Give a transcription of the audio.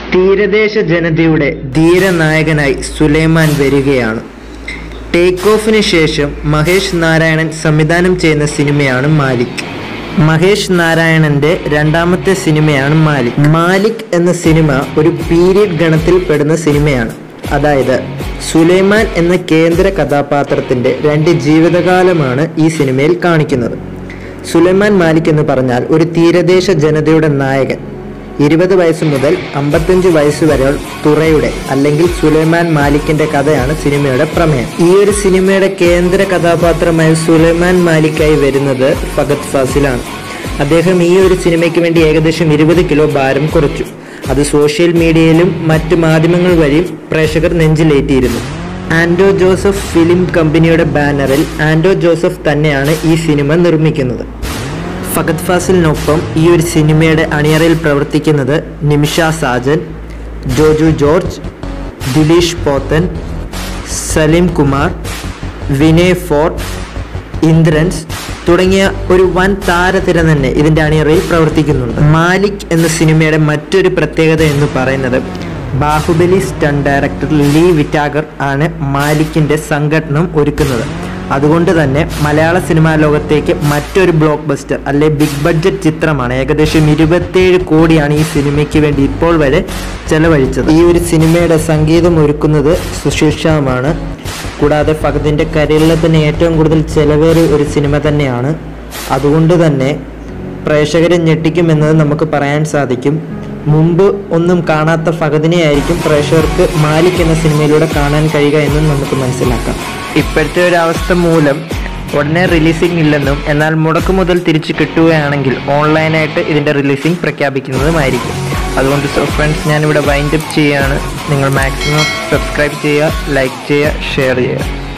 തീരദേശ ജനതയുടെ ധീരനായകനായി സുലൈമാൻ വരികയാണ് ടേക്ക് ഓഫിന് ശേഷം മഹേഷ് നാരായണൻ സംവിധാനം ചെയ്യുന്ന സിനിമയാണ് മാലിക് മഹേഷ് നാരായണന്റെ രണ്ടാമത്തെ സിനിമയാണ് മാലിക് മാലിക് എന്ന സിനിമ ഒരു പീരിയഡ് ഗണത്തിൽ പെടുന്ന സിനിമയാണ് അതായത് സുലൈമാൻ എന്ന കേന്ദ്ര കഥാപാത്രത്തിന്റെ രണ്ട് ജീവിതകാലമാണ് ഈ സിനിമയിൽ കാണിക്കുന്നത് സുലൈമാൻ മാലിക് എന്ന് പറഞ്ഞാൽ ഒരു തീരദേശ ജനതയുടെ നായകൻ ഇരുപത് വയസ്സ് മുതൽ അമ്പത്തഞ്ച് വയസ്സ് വരെ തുറയുടെ അല്ലെങ്കിൽ സുലൈമാൻ മാലിക്കിന്റെ കഥയാണ് സിനിമയുടെ പ്രമേയം ഈ ഒരു സിനിമയുടെ കേന്ദ്ര കഥാപാത്രമായ സുലൈമാൻ മാലിക്കായി വരുന്നത് ഫഗത് ഫാസിലാണ് അദ്ദേഹം ഈ ഒരു സിനിമയ്ക്ക് വേണ്ടി ഏകദേശം ഇരുപത് കിലോ ഭാരം കുറച്ചു അത് സോഷ്യൽ മീഡിയയിലും മറ്റ് മാധ്യമങ്ങൾ വഴിയും പ്രേക്ഷകർ നെഞ്ചിലേറ്റിയിരുന്നു ആൻഡോ ജോസഫ് ഫിലിം കമ്പനിയുടെ ബാനറിൽ ആൻഡോ ജോസഫ് തന്നെയാണ് ഈ സിനിമ നിർമ്മിക്കുന്നത് ഫഗത് ഫാസിലിനൊപ്പം ഈ ഒരു സിനിമയുടെ അണിയറയിൽ പ്രവർത്തിക്കുന്നത് നിമിഷ സാജൻ ജോജു ജോർജ് ദിലീഷ് പോത്തൻ സലീം കുമാർ വിനയ് ഫോർട്ട് ഇന്ദ്രൻസ് തുടങ്ങിയ ഒരു വൻ താരത്തിര തന്നെ ഇതിൻ്റെ അണിയറയിൽ പ്രവർത്തിക്കുന്നുണ്ട് മാലിക് എന്ന സിനിമയുടെ മറ്റൊരു പ്രത്യേകത എന്ന് പറയുന്നത് Baahubali stunt director Lee Whittaker ആണ് മാലിക്കിൻ്റെ സംഘടനം ഒരുക്കുന്നത് അതുകൊണ്ട് തന്നെ മലയാള സിനിമാ ലോകത്തേക്ക് മറ്റൊരു ബ്ലോക്ക് ബസ്റ്റർ അല്ലെ ബിഗ് ബഡ്ജറ്റ് ചിത്രമാണ് ഏകദേശം ഇരുപത്തേഴ് കോടിയാണ് ഈ സിനിമയ്ക്ക് വേണ്ടി ഇപ്പോൾ വരെ ചെലവഴിച്ചത് ഈ ഒരു സിനിമയുടെ സംഗീതം ഒരുക്കുന്നത് സുശീൽ ശ്യാമാണ് കൂടാതെ ഫഹദിൻ്റെ കരിയറിലെ തന്നെ ഏറ്റവും കൂടുതൽ ചെലവേറിയ ഒരു സിനിമ തന്നെയാണ് അതുകൊണ്ട് തന്നെ പ്രേക്ഷകരെ ഞെട്ടിക്കുമെന്നത് നമുക്ക് പറയാൻ സാധിക്കും മുമ്പ് ഒന്നും കാണാത്ത ഫഹദിനെ ആയിരിക്കും പ്രേക്ഷകർക്ക് മാലിക് എന്ന സിനിമയിലൂടെ കാണാൻ കഴിയുക എന്നും നമുക്ക് മനസ്സിലാക്കാം ഇപ്പോഴത്തെ ഒരു അവസ്ഥ മൂലം ഉടനെ റിലീസിംഗ് ഇല്ലെന്നും എന്നാൽ മുടക്ക് മുതൽ തിരിച്ചു കിട്ടുകയാണെങ്കിൽ ഓൺലൈനായിട്ട് ഇതിൻ്റെ റിലീസിംഗ് പ്രഖ്യാപിക്കുന്നതുമായിരിക്കും അതുകൊണ്ട് സോ ഫ്രണ്ട്സ് ഞാനിവിടെ വൈൻഡപ്പ് ചെയ്യുകയാണ് നിങ്ങൾ മാക്സിമം സബ്സ്ക്രൈബ് ചെയ്യുക ലൈക്ക് ചെയ്യുക ഷെയർ ചെയ്യുക